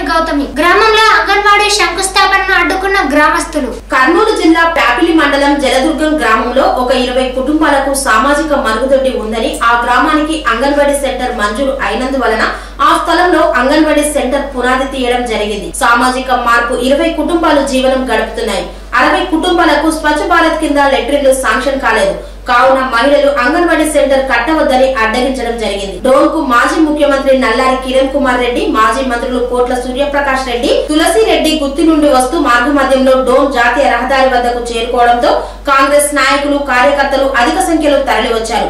గౌతమి గ్రామంలో అంగన్వాడీ శంకుస్థాపనను అడ్డుకున్న గ్రామస్తులు కర్నూలు జిల్లా ప్యాపిలి మండలం జలదుర్గం గ్రామంలో ఒక ఇరవై కుటుంబాలకు సామాజిక మరుగుదొడ్డి ఉందని ఆ గ్రామానికి అంగన్వాడీ సెంటర్ మంజూరు అయినందువలన ఆ స్థలంలో అంగన్వాడీ సెంటర్ పునాది తీయడం జరిగింది సామాజిక మార్పు ఇరవై కుటుంబాలు జీవనం గడుపుతున్నాయి అరవై కుటుంబాలకు స్వచ్ఛ భారత్ కింద లెట్రిన్లు శాంక్షన్ కాలేదు కావున మహిళలు అంగన్వాడీ సెంటర్ కట్టవద్దని అడ్డగించడం జరిగింది డ్రోన్ కు మాజీ ముఖ్యమంత్రి నల్లారి కిరణ్ కుమార్ రెడ్డి మాజీ మంత్రులు కోట్ల సూర్యప్రకాష్ రెడ్డి తులసి రెడ్డి గుత్తి నుండి వస్తూ మార్గ మధ్యంలో డోన్ జాతీయ రహదారి వద్దకు చేరుకోవడంతో కాంగ్రెస్ నాయకులు కార్యకర్తలు అధిక సంఖ్యలో తరలివచ్చారు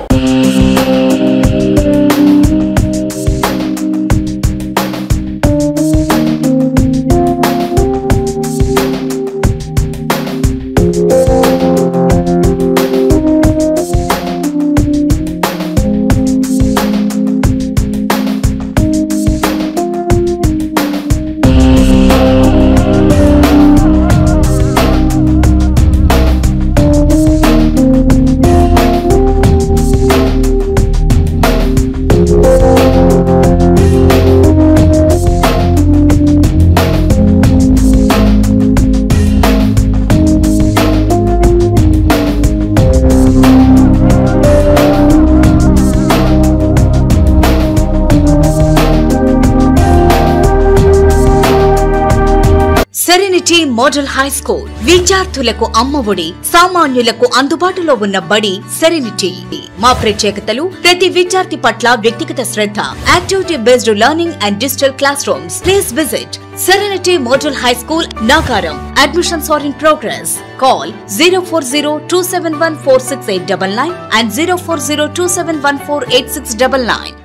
సెరెనిటీ మోడల్ హై స్కూల్ విద్యార్థులకు అమ్మఒడి సామాన్యులకు అందుబాటులో ఉన్న బడి సెరెనిటీ మా ప్రత్యేకతలు ప్రతి విద్యార్థి పట్ల వ్యక్తిగత శ్రద్ధ activity based learning and digital classrooms please visit serenity model high school Nagaram admissions are in progress call zero four zero two seven one four six eight double nine and zero four zero two seven one four eight six double nine